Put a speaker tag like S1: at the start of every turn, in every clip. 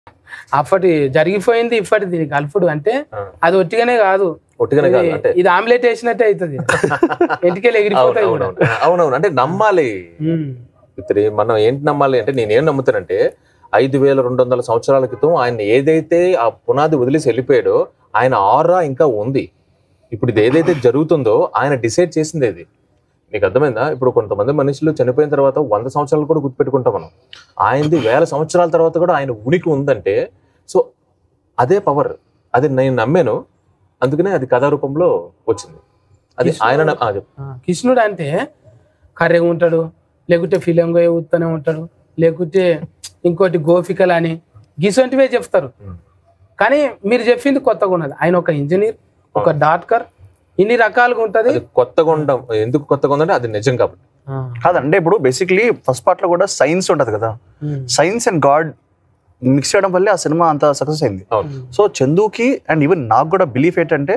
S1: అప్పటి జరిగిపోయింది ఇప్పటి దీనికి కలుపుడు అంటే
S2: ఆ.
S1: అది ఒట్టిగానే కాదు
S2: ఒట్టిగానే కాదు
S1: ఇది-
S2: అంటే
S1: ఇది ఆమ్లెట్ వేసినట్టే అవుతుంది ఇంటికెళ్ళి ఎగిరిపోతాయి కూడా.
S2: అవునవును అవునవును అంటే నమ్మాలి
S1: ఉమ్.
S2: ఇతరి మనం ఏంటి నమ్మాలి అంటే నేనేం నమ్ముతానంటే ఐదు వేల రెండు వందల సంవత్సరాల క్రితం ఆయన ఏదైతే ఆ పునాది వదిలేసి వెళ్ళిపోయాడో ఆయన ఆరా ఇంకా ఉంది ఇప్పుడు ఇది ఏదైతే జరుగుతుందో ఆయన డిసైడ్ చేసింది ఇది నీకు అర్థమైందా ఇప్పుడు కొంతమంది మనుషులు చనిపోయిన తర్వాత వంద సంవత్సరాలు కూడా గుర్తుపెట్టుకుంటాం మనం ఆయనది వేల సంవత్సరాల తర్వాత కూడా ఆయన ఉనికి ఉందంటే సో అదే పవర్ అది నేను నమ్మాను అందుకనే అది కథా రూపంలో వచ్చింది అది ఆయన న- ఆ, చెప్పు.
S1: ఆ, కృష్ణుడు అంటే కర్రెగా ఉంటాడు లేకుంటే ఫిలింగా ఊతూనే ఉంటాడు లేకుంటే ఇంకోటి గోపికలు అని గిసొంటివే చెప్తారు
S2: ఉమ్.
S1: కానీ మీరు చెప్పింది కొత్తగా ఉన్నది ఆయన ఒక ఇంజనీర్ ఒక డాక్టర్ ఇన్ని రకాలుగా ఉంటది
S2: అది కొత్తగా ఉండడం ఎందుకు కొత్తగా ఉందంటే అది నిజం కాబట్టి
S1: ఆ,
S3: కాదంటే ఇప్పుడు బేసిక్లీ ఫస్ట్ పార్ట్ లో కూడా సైన్స్ ఉంటది కదా
S1: um,
S3: science and god mix చేయడం వల్లే ఆ సినిమా అంత సక్సెస్ అయింది
S2: అవును
S3: సో చందుకి అండ్ ఈవెన్ నాకు కూడా బిలీఫ్ ఏంటంటే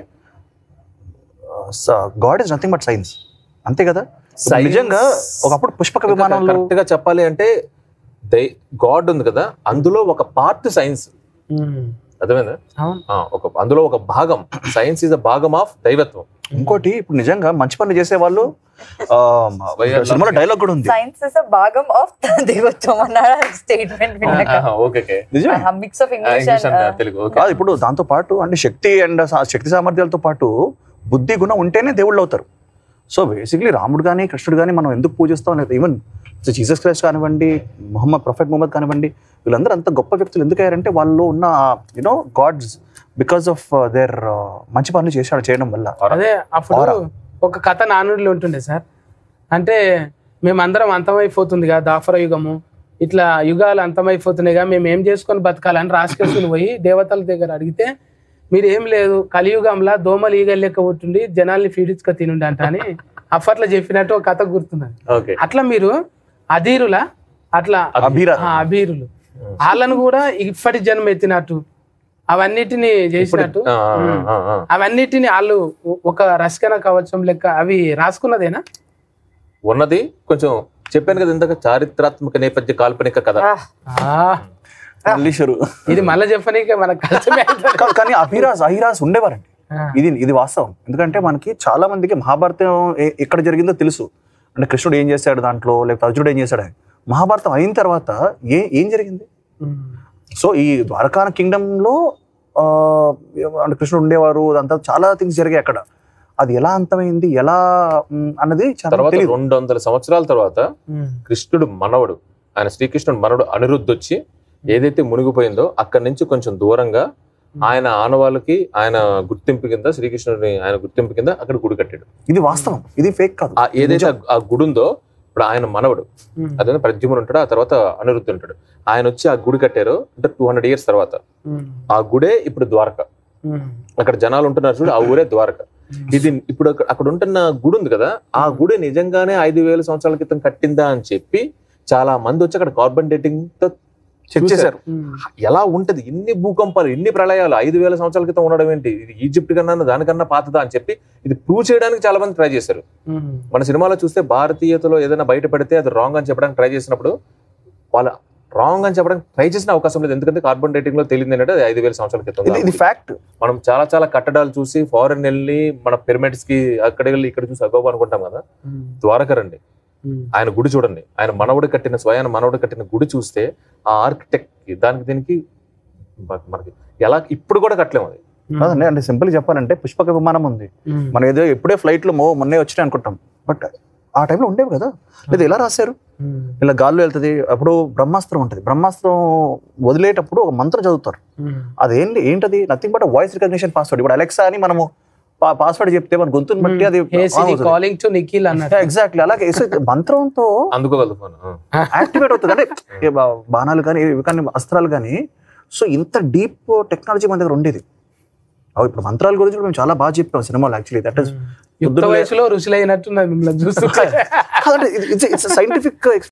S3: god is nothing but science అంతే కదా ఇప్పుడు
S2: Science-
S3: నిజంగా ఒకప్పుడు పుష్పక విమానంలో
S2: కరెక్ట్ గా చెప్పాలి అంటే దై గాడ్ ఉంది కదా అందులో ఒక పార్ట్ సైన్స్
S1: ఉమ్,
S2: అర్థమైందా
S1: అవును
S2: ఆ, ఒక అందులో ఒక భాగం సైన్స్ ఇస్ అ భాగం ఆఫ్ దైవత్వం
S3: ఇంకోటి ఇప్పుడు నిజంగా మంచి పనులు చేసే వాళ్ళు ఆ,
S2: Why-
S3: సినిమాలో డైలాగ్ కూడా ఉంది
S4: సైన్స్ ఇస్ అ భాగం ఆఫ్ దైవత్వం అన్నాడు స్టేట్మెంట్ విన్నాక
S2: ఓకే
S3: నిజమే
S4: mix of English
S2: English
S4: and
S2: and Telugu okay
S3: కాదు ఇప్పుడు దాంతో పాటు అంటే శక్తి అండ్ సా- శక్తి సామర్థ్యాలతో పాటు బుద్ధి గుణం ఉంటేనే దేవుళ్ళు అవుతారు సో బేసిక్లీ రాముడు కానీ కృష్ణుడు కానీ మనం ఎందుకు పూజిస్తాం లేదా ఈవెన్ జీసస్ క్రైస్ట్ కానివ్వండి మొహమ్మద్ ప్రొఫెట్ మొహమ్మద్ కానివ్వండి వీళ్ళందరూ అంత గొప్ప వ్యక్తులు ఎందుకు అయ్యారంటే వాళ్ళు ఉన్న you know gods because of their మంచి పనులు చేశాడు చేయడం వల్ల
S1: అదే అప్పుడు
S3: Aura.
S1: ఒక కథ నానుడిలో ఉంటుండే సార్ అంటే మేమందరం అంతమైపోతుంది కదా దాఫర యుగము ఇట్లా యుగాలు అంతమైపోతున్నాయిగా మేము ఏం చేసుకొని బతకాలని రాసుకేసుకుని పోయి దేవతల దగ్గర అడిగితే మీరు ఏం లేదు కలియుగంలా దోమలు ఈగలు లెక్క పుట్టుండి జనాల్ని ఫీడించుక తినుండి అంట అని అప్పట్లో చెప్పినట్టు ఒక కథ గుర్తున్నది
S2: ఓకే
S1: అట్లా మీరు అధీరుల అట్లా
S3: అభిరా
S1: ఆ, అభీరులు వాళ్ళను కూడా ఇప్పటి జన్మ ఎత్తినట్టు అవన్నిటిని చేసినట్టు ఉమ్. అవన్నిటిని వాళ్ళు ఒ- ఒక రస్కన కవచం లెక్క అవి రాసుకున్నదేనా
S2: ఉన్నది కొంచెం చెప్పాను కదా ఇందాక చారిత్రాత్మక నేపథ్య కాల్పనిక కథ
S1: ఆ,
S3: మల్లీశ్వరు
S1: ఇది మళ్ళీ చెప్పనీకే మనకు కష్టమే అవుతుంది.
S3: కాదు, కానీ అభిరాజ్ అహిరాజ్ ఉండేవారండి
S1: ఆ,
S3: ఇది ఇది వాస్తవం ఎందుకంటే మనకి చాలా మందికి మహాభారతం ఏ- ఎక్కడ జరిగిందో తెలుసు అంటే కృష్ణుడు ఏం చేశాడు దాంట్లో లేకపోతే అర్జునుడు ఏం చేశాడు అని మహాభారతం అయిన తర్వాత ఏ ఏం జరిగింది
S1: ఉమ్,
S3: సో ఈ ద్వారకా కింగ్డమ్ లో ఆ, అంటే కృష్ణుడు ఉండేవారు అదంతా చాలా థింగ్స్ జరిగాయి అక్కడ అది ఎలా అంతమైంది ఎలా మ్, అన్నది చాలా
S2: తర్వాత
S3: తెలియదు
S2: రెండు వందల సంవత్సరాల తర్వాత
S1: ఉమ్,
S2: కృష్ణుడు మనవడు ఆయన శ్రీకృష్ణుడు మనవడు అనిరుద్ధ్ వచ్చి ఏదైతే మునిగిపోయిందో అక్కడి నుంచి కొంచెం దూరంగా ఆయన ఆనవాళ్ళకి ఆయన గుర్తింపు కింద శ్రీకృష్ణుడిని ఆయన గుర్తింపు కింద అక్కడ గుడి కట్టాడు
S3: ఇది వాస్తవం ఇది ఫేక్ కాదు
S2: ఆ ఏదైతే ఆ- ఆ గుడి ఉందో ఇప్పుడు ఆయన మనవడు
S1: ఉమ్,
S2: అదే ప్రద్యుమ్నుడు ఉంటాడు ఆ తర్వాత అనిరుద్ధ్ ఉంటాడు ఆయన వచ్చి ఆ గుడి కట్టారు అంటే టూ హండ్రెడ్ ఇయర్స్ తర్వాత
S1: ఉమ్,
S2: ఆ గుడే ఇప్పుడు ద్వారక
S1: ఉమ్,
S2: అక్కడ జనాలు ఉంటున్నారు చూడు ఆ ఊరే ద్వారక ఇది ఇప్పుడు అక్కడ- అక్కడ ఉంటున్న గుడి ఉంది కదా ఆ గుడి నిజంగానే ఐదు వేల సంవత్సరాల క్రితం కట్టిందా అని చెప్పి చాలా మంది వచ్చి అక్కడ కార్బన్ డేటింగ్ తో
S3: చెక్ చేశారు
S1: ఉమ్,
S2: ఎలా ఉంటది ఇన్ని భూకంపాలు ఇన్ని ప్రళయాలు ఐదు వేల సంవత్సరాల క్రితం ఉండడం ఏంటి ఇది ఈజిప్ట్ కన్నా దానికన్నా పాతదా అని చెప్పి ఇది ప్రూవ్ చేయడానికి చాలా మంది ట్రై చేశారు
S1: ఉమ్,
S2: మన సినిమాలో చూస్తే భారతీయతలో ఏదైనా బయట పెడితే అది రాంగ్ అని చెప్పడానికి ట్రై చేసినప్పుడు వాళ్ళ రాంగ్ అని చెప్పడానికి ట్రై చేసిన అవకాశం లేదు ఎందుకంటే కార్బన్ డేటింగ్ లో తెలియదు ఏంటంటే అది ఐదు వేల సంవత్సరాల క్రితం
S3: ఇది ఇది ఫ్యాక్ట్
S2: మనం చాలా చాలా కట్టడాలు చూసి ఫారెన్ వెళ్ళి మన పిరమిడ్స్ కి అక్కడ వెళ్ళి ఇక్కడ చూసి అగోబా అనుకుంటాం కదా
S1: ఉమ్,
S2: ద్వారక రండి
S1: ఉమ్,
S2: ఆయన గుడి చూడండి ఆయన మనవడు కట్టిన స్వయాన మనవడు కట్టిన గుడి చూస్తే ఆ ఆర్కిటెక్ట్ దానికి దీనికి బ- మనకి ఎలా ఇప్పుడు కూడా కట్టలేము అది
S3: కాదండి అంటే సింపుల్ చెప్పాలంటే పుష్పక విమానం ఉంది
S1: ఉమ్,
S3: మనం ఏదో ఎప్పుడే ఫ్లైట్ లో మో మొన్నే వచ్చినాయి అనుకుంటాం బట్ ఆ టైంలో ఉండేవి కదా లేదా ఎలా రాశారు
S1: ఉమ్,
S3: ఇలా గాల్లో వెళ్తుంది అప్పుడు బ్రహ్మాస్త్రం ఉంటుంది బ్రహ్మాస్త్రం వదిలేటప్పుడు ఒక మంత్రం చదువుతారు
S1: ఉమ్,
S3: అదేంటి ఏంటది nothing but voice recognition password ఇప్పుడు అలెక్సా అని మనము పాస్వర్డ్ చెప్తే మన గొంతుని బట్టి అది
S1: hey Siri calling to Nikhil అన్నట్టు
S3: ఎగ్జాక్ట్లీ అలాగే so మంత్రంతో
S2: అందుకోగలదు ఫోన్
S3: యాక్టివేట్ అవుతుంది అంటే ఏ బా- బాణాలు కానీ ఇవి కానీ అస్త్రాలు కానీ సో ఇంత డీప్ టెక్నాలజీ మన దగ్గర ఉండేది అవి ఇప్పుడు మంత్రాల గురించి కూడా మేము చాలా బాగా చెప్పాం సినిమాలో యాక్చువల్లీ దట్ ఇస్
S1: యుక్త వయసులో రుచులైనట్టున్నది మిమ్మల్ని చూస్తుంటే
S3: కాదంటే ఇట్స్ సైంటిఫిక్